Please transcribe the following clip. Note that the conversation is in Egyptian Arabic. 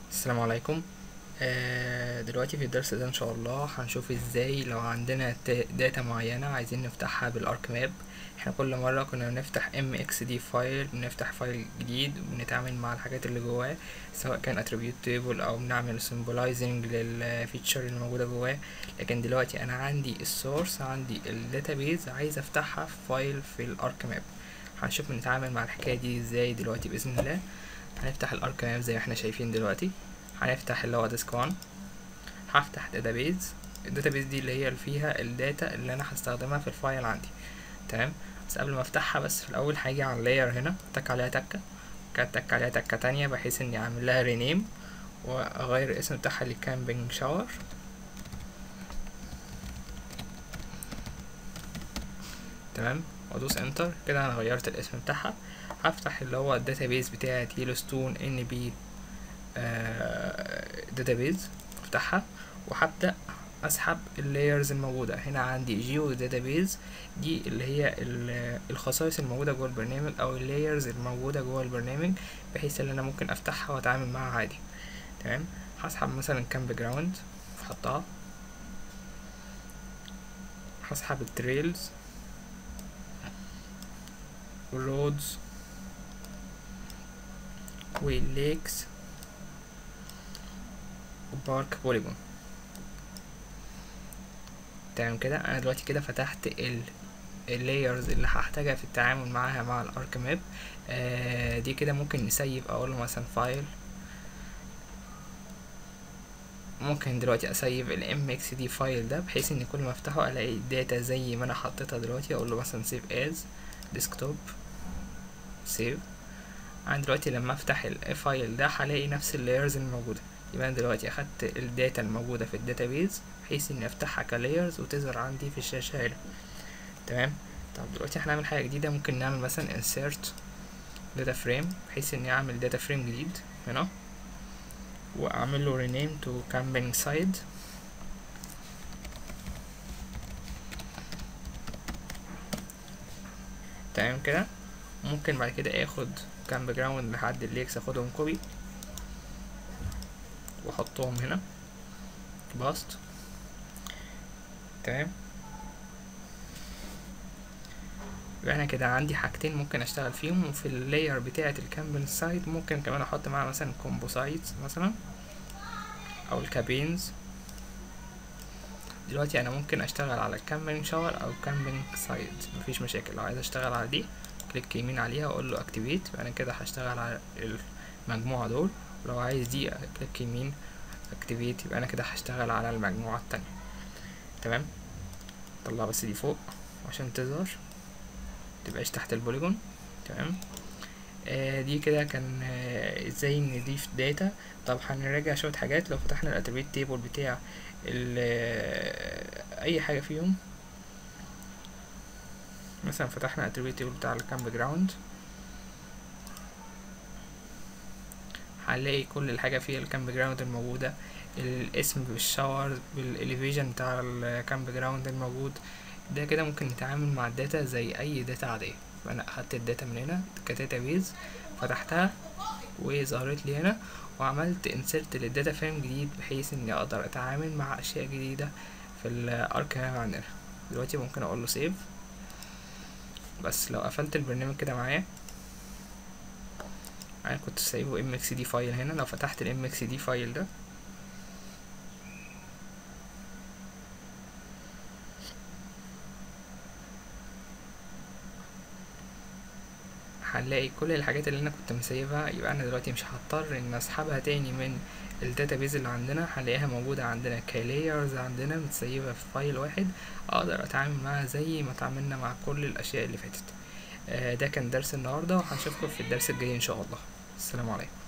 السلام عليكم آه، دلوقتي في الدرس ده ان شاء الله هنشوف ازاي لو عندنا تا- داتا معينة عايزين نفتحها بالارك ماب احنا كل مرة كنا بنفتح ام اكس دي فايل بنفتح فايل جديد وبنتعامل مع الحاجات اللي جواه سواء كان attribute table او بنعمل symbolizing للفيتشر اللي موجودة جواه لكن دلوقتي انا عندي السورس عندي الداتابيز عايز افتحها في فايل في الارك ماب هنشوف نتعامل مع الحكاية دي ازاي دلوقتي بإذن الله هنفتح الارك ماب زي ما احنا شايفين دلوقتي هنفتح اللي هو ديسك 1 هفتح داتابيز الداتابيز دي اللي هي اللي فيها الداتا اللي انا هستخدمها في الفايل عندي تمام بس قبل ما افتحها بس في الاول هاجي على اللاير هنا اتك عليها تكه كده اتك عليها تكه تانية بحيث اني اعمل لها رينيم واغير الاسم بتاعها لكامبينج شاور تمام وادوس انتر كده انا غيرت الاسم بتاعها هفتح اللي هو الداتابيز بتاعت يلوستون ان بي داتابيز افتحها وهبدأ اسحب اللايرز الموجودة هنا عندي جيو داتابيز دي اللي هي ال- الخصائص الموجودة جوه البرنامج او اللايرز الموجودة جوه البرنامج بحيث ان انا ممكن افتحها واتعامل معاها عادي تمام هسحب مثلا كامب جراوند احطها هسحب التريلز والرودز والليكس وبارك بوليجون تمام كده انا دلوقتي كده فتحت ال اللايرز اللي هحتاجها في التعامل معاها مع الارك ماب آه دي كده ممكن نسيب اقول له مثلا فايل ممكن دلوقتي اسيب الام اكس دي فايل ده بحيث ان كل ما افتحه الاقي الداتا زي ما انا حطيتها دلوقتي اقول له مثلا سيف از ديسكتوب سيف انا دلوقتي لما افتح الفايل ده هلاقي نفس اللايرز الموجوده يبقى انا دلوقتي اخدت الداتا الموجوده في الداتابيز بحيث اني افتحها كلايرز وتظهر عندي في الشاشه هنا تمام طب دلوقتي هنعمل حاجه جديده ممكن نعمل مثلا insert data frame بحيث اني اعمل data frame جديد هنا واعمل له rename to camping side تمام كده ممكن بعد كده اخد كامب جراوند لحد الليكس اخدهم كوبي واحطهم هنا باست تمام يبقى انا كده عندي حاجتين ممكن اشتغل فيهم وفي اللاير بتاعة الكامبين سايد ممكن كمان احط معاها مثلا كومبوسايتس مثلا او الكابينز دلوقتي انا ممكن اشتغل على الكامبين شاور او كامبين سايد مفيش مشاكل لو عايز اشتغل على دي كليك يمين عليها واقول له اكتيفيت يبقى انا كده هشتغل على المجموعة دول ولو عايز دي كليك يمين اكتيفيت يبقى انا كده هشتغل على المجموعة التانية تمام طلع بس دي فوق عشان تظهر متبقاش تحت البوليجون تمام آه دي كده كان آه ازاي نضيف داتا طب هنراجع شوية حاجات لو فتحنا الاتريبيوت تيبل بتاع ال اي حاجة فيهم مثلا فتحنا الاتريبيوت تيبل بتاع الكامب جراوند هنلاقي كل الحاجة فيها الكامب جراوند الموجودة الاسم بالشاور بالاليفيجن بتاع الكامب جراوند الموجود ده كده ممكن نتعامل مع الداتا زي اي داتا عادية فانا اخدت الداتا من هنا كداتا بيز فتحتها وظهرت لي هنا وعملت انسرت للداتا فريم جديد بحيث اني اقدر اتعامل مع اشياء جديدة في الاركيف عندنا دلوقتي ممكن اقول له سيف بس لو قفلت البرنامج كده معايا انا كنت سايبه ام اكس دي فايل هنا لو فتحت الام اكس دي فايل ده هنلاقي كل الحاجات اللي انا كنت مسيبها يبقى انا دلوقتي مش هضطر ان اسحبها تاني من الداتابيز اللي عندنا هنلاقيها موجودة عندنا كلايرز عندنا متسيبة في فايل واحد اقدر اتعامل معاها زي ما اتعاملنا مع كل الاشياء اللي فاتت آه ده كان درس النهاردة وهنشوفكم في الدرس الجاي ان شاء الله السلام عليكم